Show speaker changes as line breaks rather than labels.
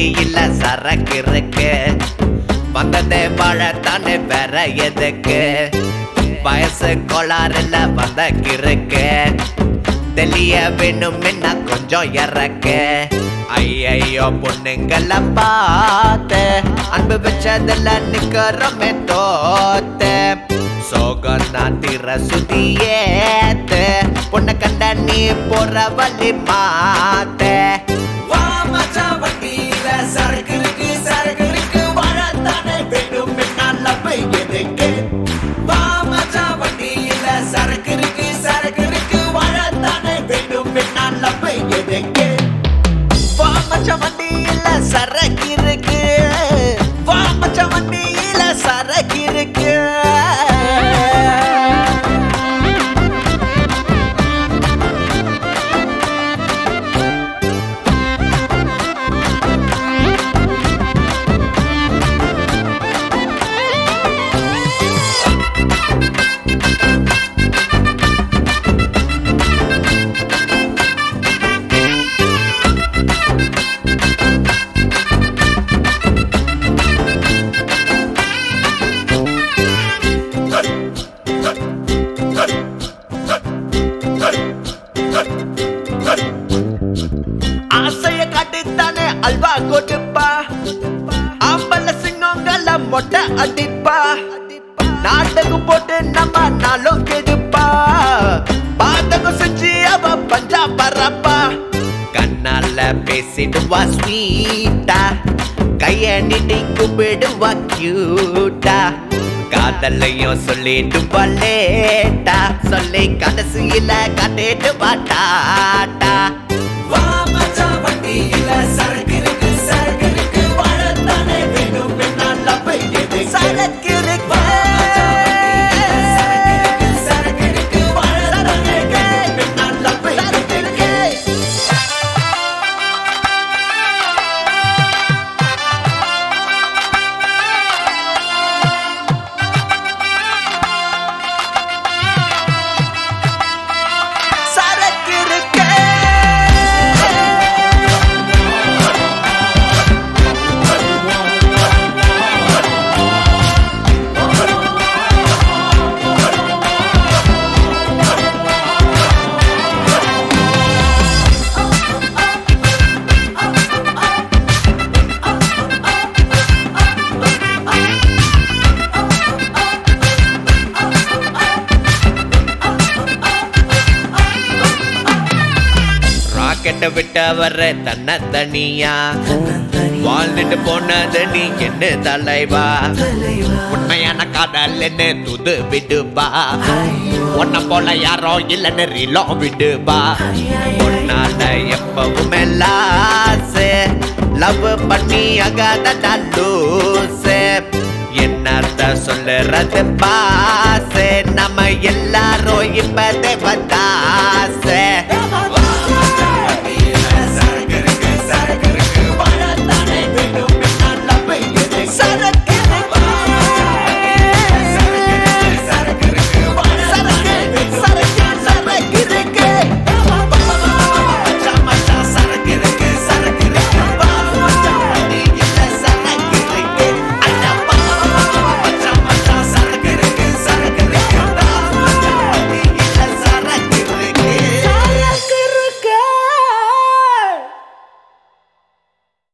வண்டியில சரக்கு இருக்கு வந்ததே வாழத்தானே வேற எதுக்கு வயசு கோளாறுல வந்த கிறுக்கு தெளிய வேணும் என்ன கொஞ்சம் இறக்கு ஐயையோ பொண்ணுங்கள பார்த்து அன்பு வச்சதுல நிக்கிறோமே தோத்து சோகம் நான் திற சுதியேத்து பொண்ணை கண்ட நீ போற வழி மாத்த வா மச்சான் வண்டியில சரக்கு இருக்கு சரக்கு இருக்கு வாழத்தானே வேணும் நல்ல எதுக்கு வா மச்சான் வண்டியில சரக்கு இருக்கு சரக்கு இருக்கு வாழத்தானே வேணும் நல்ல எதுக்கு வா மச்சான் வண்டியில சரக்கு இருக்கு வா மச்சான் வண்டியில சரக்கு இருக்கு ஆசைய காட்டித்தானே அல்வா கொடுப்பா ஆம்பள சிங்கங்கள மொட்டை அடிப்பா நாடகம் போட்டு நம்ம நாளும் கெடுப்பா பாதகம் செஞ்சு அவ பஞ்சா பரப்பா கண்ணால பேசிடுவா ஸ்வீட்டா கைய நீட்டி கும்பிடுவா கியூட்டா காதலையும் சொல்லிடுவா லேட்டா சொல்லி கடைசியில காட்டிடுவா டாட்டா வா மச்சான் வண்டியில சரக்கு இருக்கு சரக்கு இருக்கு வாழத்தானே வேணும் நல்ல பையது சரக்கு இருக்கு சரக்கு இருக்கு வாழத்தானே வேணும் நல்ல பையது சரக்கு இருக்கு ராக்கெட்டை விட்டு வர்ற தன்ன தனியா வாழ்ந்துட்டு போனது நீ என்ன தலைவா உண்மையான காதல் என்ன துது விடுபா உன்னை போல யாரோ இல்லைன்னு ரீலோ விடுபா உன்னால எப்பவுமே லாசு லவ் பண்ணி அகாத லூசு என்னத்த சொல்லுறது பாசு நம்ம எல்லாரும் இப்ப தேவதா